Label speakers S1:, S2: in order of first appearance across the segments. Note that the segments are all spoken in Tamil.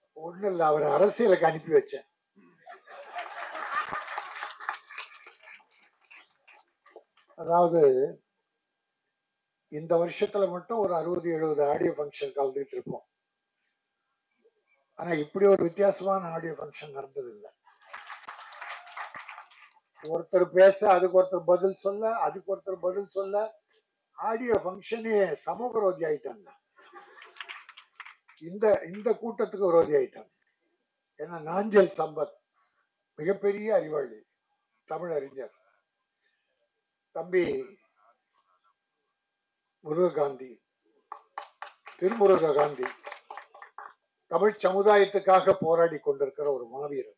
S1: ஒண்ணு இல்ல அவர் அரசியலுக்கு அனுப்பி வச்சேன் அதாவது இந்த வருஷத்துல மட்டும் ஒரு அறுபது எழுபது ஆடியோ ஃபங்க்ஷன் கலந்துட்டு இருப்போம் ஆனா இப்படி ஒரு வித்தியாசமான ஆடியோ ஃபங்க்ஷன் நடந்தது இல்லை ஒருத்தர் பேச அதுக்கு ஒருத்தர் பதில் சொல்ல அதுக்கு ஒருத்தர் பதில் சொல்ல ஆடியோ ஃபங்க்ஷனே சமூக விரோதி ஆயிட்டாங்க இந்த இந்த கூட்டத்துக்கு விரோதி ஆயிட்டாங்க ஏன்னா நாஞ்சல் சம்பத் மிகப்பெரிய அறிவாளி தமிழ் அறிஞர் தம்பி முருககாந்தி திருமுருக காந்தி தமிழ் சமுதாயத்துக்காக போராடி கொண்டிருக்கிற ஒரு மாவீரன்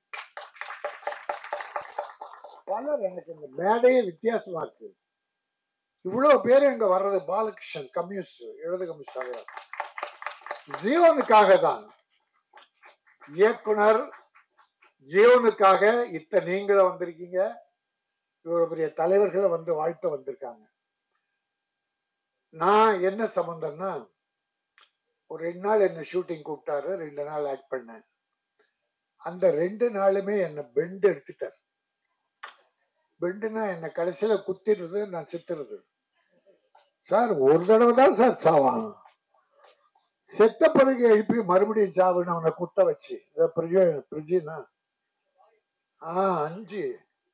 S1: பலர் எனக்கு இந்த மேடையே வித்தியாசமா இருக்கு இவ்வளவு பேர் இங்க வர்றது பாலகிருஷ்ணன் கம்யூனிஸ்ட் இடது கம்யூனிஸ்ட் ஆகிறார் ஜீவனுக்காக தான் இயக்குனர் ஜீவனுக்காக இத்த நீங்களும் வந்திருக்கீங்க இவ்வளவு பெரிய தலைவர்களை வந்து வாழ்த்த வந்திருக்காங்க நான் என்ன சம்பந்தம்னா ஒரு ரெண்டு நாள் என்ன ஷூட்டிங் கூப்பிட்டாரு ரெண்டு நாள் ஆக்ட் பண்ணேன் அந்த ரெண்டு நாளுமே என்ன பெண்ட் எடுத்துட்டார் பெண்டுனா என்ன கடைசியில குத்திடுறது நான் சித்துறது சார் ஒரு தடவை தான் சார் சாவான் செத்த பிறகு எழுப்பி மறுபடியும் சாவுன்னு அவனை குத்த வச்சு இத பிரிஜி பிரிஜினா ஆ அஞ்சு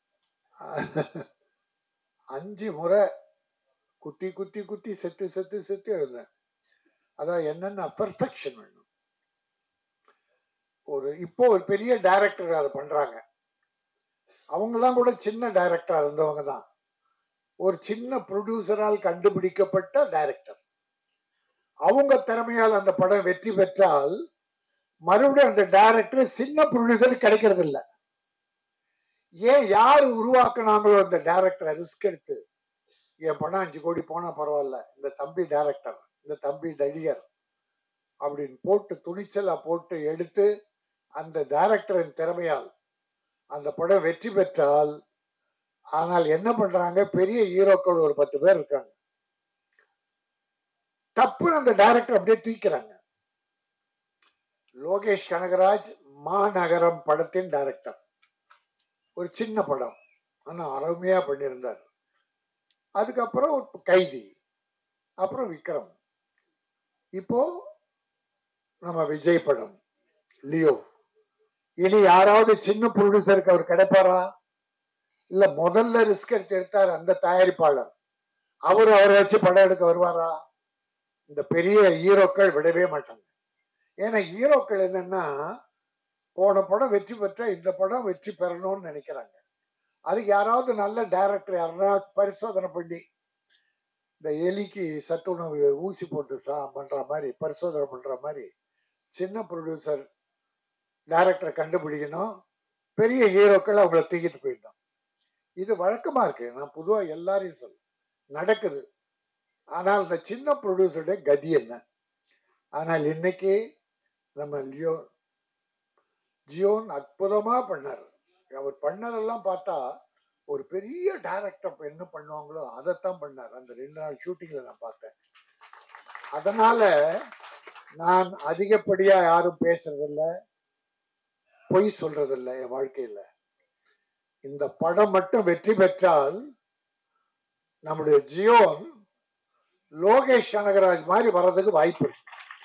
S1: அஞ்சு முறை குத்தி குத்தி குத்தி செத்து செத்து செத்து எழுந்தேன் அதான் என்னென்ன பெர்ஃபெக்ஷன் வேணும் ஒரு இப்போ ஒரு பெரிய டைரக்டர் அதை பண்றாங்க அவங்கெல்லாம் கூட சின்ன டைரக்டரா இருந்தவங்க தான் ஒரு சின்ன ப்ரொடியூசரால் கண்டுபிடிக்கப்பட்ட டைரக்டர் அவங்க திறமையால் அந்த படம் வெற்றி பெற்றால் மறுபடியும் அந்த டைரக்டர் சின்ன ப்ரொடியூசர் கிடைக்கிறது இல்ல ஏன் யார் உருவாக்குனாங்களோ அந்த டைரக்டரை ரிஸ்க் எடுத்து என் படம் அஞ்சு கோடி போனா பரவாயில்ல இந்த தம்பி டைரக்டர் இந்த தம்பி நடிகர் அப்படின்னு போட்டு துணிச்சலா போட்டு எடுத்து அந்த டைரக்டரின் திறமையால் அந்த படம் வெற்றி பெற்றால் ஆனால் என்ன பண்றாங்க பெரிய ஹீரோக்கள் ஒரு பத்து பேர் இருக்காங்க தப்புன்னு அந்த டைரக்டர் அப்படியே தூக்கிறாங்க லோகேஷ் கனகராஜ் மாநகரம் படத்தின் டைரக்டர் ஒரு சின்ன படம் ஆனா அருமையா பண்ணியிருந்தார் அதுக்கப்புறம் ஒரு கைதி அப்புறம் விக்ரம் இப்போ நம்ம விஜய் படம் லியோ இனி யாராவது சின்ன ப்ரொடியூசருக்கு அவர் கிடைப்பாரா இல்ல முதல்ல ரிஸ்க் எடுத்து எடுத்தார் அந்த தயாரிப்பாளர் அவர் அவரை வச்சு படம் எடுக்க வருவாரா இந்த பெரிய ஹீரோக்கள் விடவே மாட்டாங்க ஏன்னா ஹீரோக்கள் என்னன்னா போன படம் வெற்றி பெற்ற இந்த படம் வெற்றி பெறணும்னு நினைக்கிறாங்க அதுக்கு யாராவது நல்ல டைரக்டர் யாராவது பரிசோதனை பண்ணி இந்த எலிக்கு சத்துணவு ஊசி போட்டு சா பண்ற மாதிரி பரிசோதனை பண்ற மாதிரி சின்ன ப்ரொடியூசர் டைரக்டரை கண்டுபிடிக்கணும் பெரிய ஹீரோக்கள் அவங்கள தூக்கிட்டு போயிடணும் இது வழக்கமா இருக்கு நான் பொதுவா எல்லாரையும் சொல்ல நடக்குது ஆனால் இந்த சின்ன ப்ரொடியூசருடைய கதி என்ன ஆனால் இன்னைக்கு நம்ம லியோ ஜியோன் அற்புதமா பண்ணார் அவர் பண்ணதெல்லாம் பார்த்தா ஒரு பெரிய டைரக்டர் என்ன பண்ணுவாங்களோ அதைத்தான் பண்ணார் அந்த ரெண்டு நாள் ஷூட்டிங்ல நான் பார்த்தேன் அதனால நான் அதிகப்படியா யாரும் பேசுறதில்ல பொய் சொல்றதில்ல என் வாழ்க்கையில இந்த படம் மட்டும் வெற்றி பெற்றால் நம்முடைய ஜியோன் லோகேஷ் கனகராஜ் மாதிரி வர்றதுக்கு வாய்ப்பு இருக்கு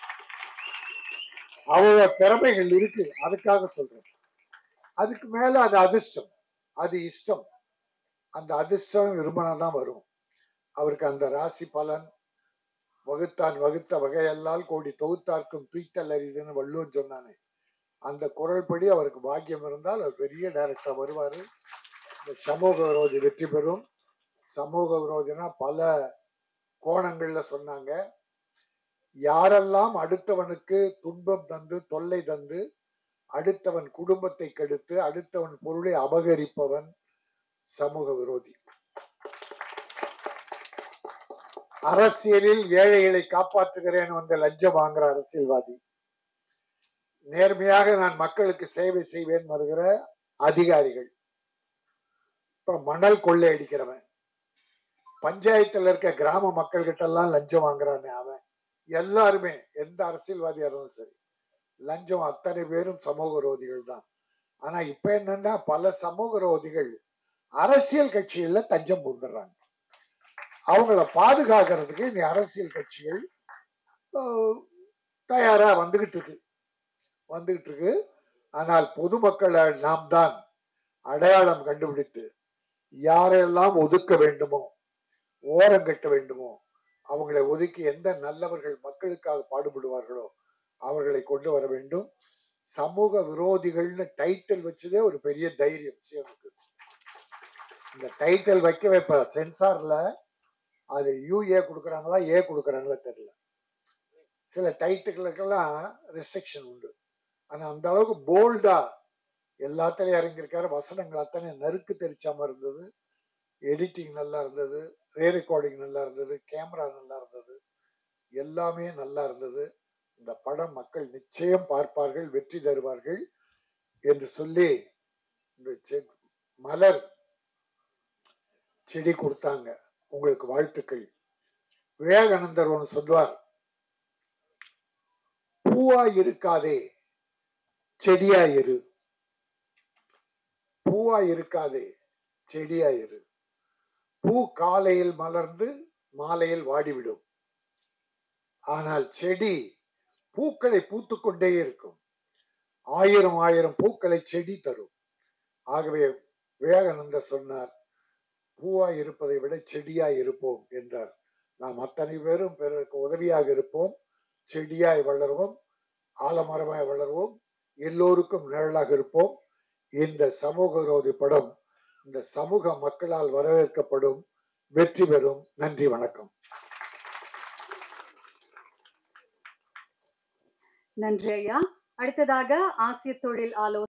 S1: அவ்வளவு திறமைகள் இருக்கு அதுக்காக சொல்றேன் அதுக்கு மேல அது அதிர்ஷ்டம் அது இஷ்டம் அந்த அதிர்ஷ்டம் விரும்பினா தான் வரும் அவருக்கு அந்த ராசி பலன் வகுத்தான் வகுத்த வகையெல்லால் கோடி தொகுத்தார்க்கும் தூய்த்தல் அரிதுன்னு வள்ளுவன் சொன்னானே அந்த குரல் படி அவருக்கு பாக்கியம் இருந்தால் அவர் பெரிய டைரக்டர் வருவாரு இந்த சமூக விரோதி வெற்றி பெறும் சமூக விரோதினா பல கோணங்கள்ல சொன்னாங்க யாரெல்லாம் அடுத்தவனுக்கு துன்பம் தந்து தொல்லை தந்து அடுத்தவன் குடும்பத்தை கெடுத்து அடுத்தவன் பொருளை அபகரிப்பவன் சமூக விரோதி அரசியலில் ஏழைகளை காப்பாற்றுகிறேன் வந்த லஞ்சம் வாங்குற அரசியல்வாதி நேர்மையாக நான் மக்களுக்கு சேவை செய்வேன் வருகிற அதிகாரிகள் இப்ப மணல் கொள்ளை அடிக்கிறவன் பஞ்சாயத்துல இருக்க கிராம மக்கள் கிட்ட எல்லாம் லஞ்சம் வாங்குறானே அவன் எல்லாருமே எந்த அரசியல்வாதியா இருந்தாலும் சரி லஞ்சம் அத்தனை பேரும் சமூக விரோதிகள் தான் ஆனா இப்ப என்னன்னா பல சமூக விரோதிகள் அரசியல் கட்சிகள்ல தஞ்சம் புகுந்துடுறாங்க அவங்கள பாதுகாக்கிறதுக்கு இந்த அரசியல் கட்சிகள் அஹ், தயாரா வந்துகிட்டு இருக்கு வந்துகிட்டு இருக்கு ஆனால் பொதுமக்களை நாம் தான் அடையாளம் கண்டுபிடித்து யாரெல்லாம் ஒதுக்க வேண்டுமோ ஓரம் கட்ட வேண்டுமோ அவங்களை ஒதுக்கி எந்த நல்லவர்கள் மக்களுக்காக பாடுபடுவார்களோ அவர்களை கொண்டு வர வேண்டும் சமூக விரோதிகள்னு டைட்டில் வச்சதே ஒரு பெரிய தைரியம் சிஎம்க்கு இந்த டைட்டில் வைக்க வைப்ப சென்சார்ல அது யூஏ கொடுக்குறாங்களா ஏ கொடுக்குறாங்களா தெரியல சில டைட்டிலுக்கெல்லாம் ரெஸ்ட்ரிக்ஷன் உண்டு ஆனா அந்த அளவுக்கு போல்டா எல்லாத்துலயும் இறங்கியிருக்காரு வசனங்கள் அத்தனை நறுக்கு தெரிச்சாம இருந்தது எடிட்டிங் நல்லா இருந்தது ரே ரெக்கார்டிங் நல்லா இருந்தது கேமரா நல்லா இருந்தது எல்லாமே நல்லா இருந்தது இந்த படம் மக்கள் நிச்சயம் பார்ப்பார்கள் வெற்றி தருவார்கள் என்று சொல்லி இந்த செ- மலர் செடி கொடுத்தாங்க உங்களுக்கு வாழ்த்துக்கள் விவேகானந்தர் ஒன்று சொல்வார் பூவா இருக்காதே செடியா இரு பூவா இருக்காதே செடியா இரு பூ காலையில் மலர்ந்து மாலையில் வாடிவிடும் ஆனால் செடி பூக்களை பூத்துக் கொண்டே இருக்கும் ஆயிரம் ஆயிரம் பூக்களை செடி தரும் ஆகவே விவேகானந்தர் சொன்னார் பூவாய் இருப்பதை விட செடியாய் இருப்போம் என்றார் நாம் அத்தனை பேரும் பிறருக்கு உதவியாக இருப்போம் செடியாய் வளருவோம் ஆலமரமாய் வளருவோம் எல்லோருக்கும் நிழலாக இருப்போம் இந்த சமூக விரோதி படம் இந்த சமூக மக்களால் வரவேற்கப்படும் வெற்றி பெறும் நன்றி வணக்கம்
S2: நன்றி ஐயா அடுத்ததாக ஆசிய தொழில் ஆலோசனை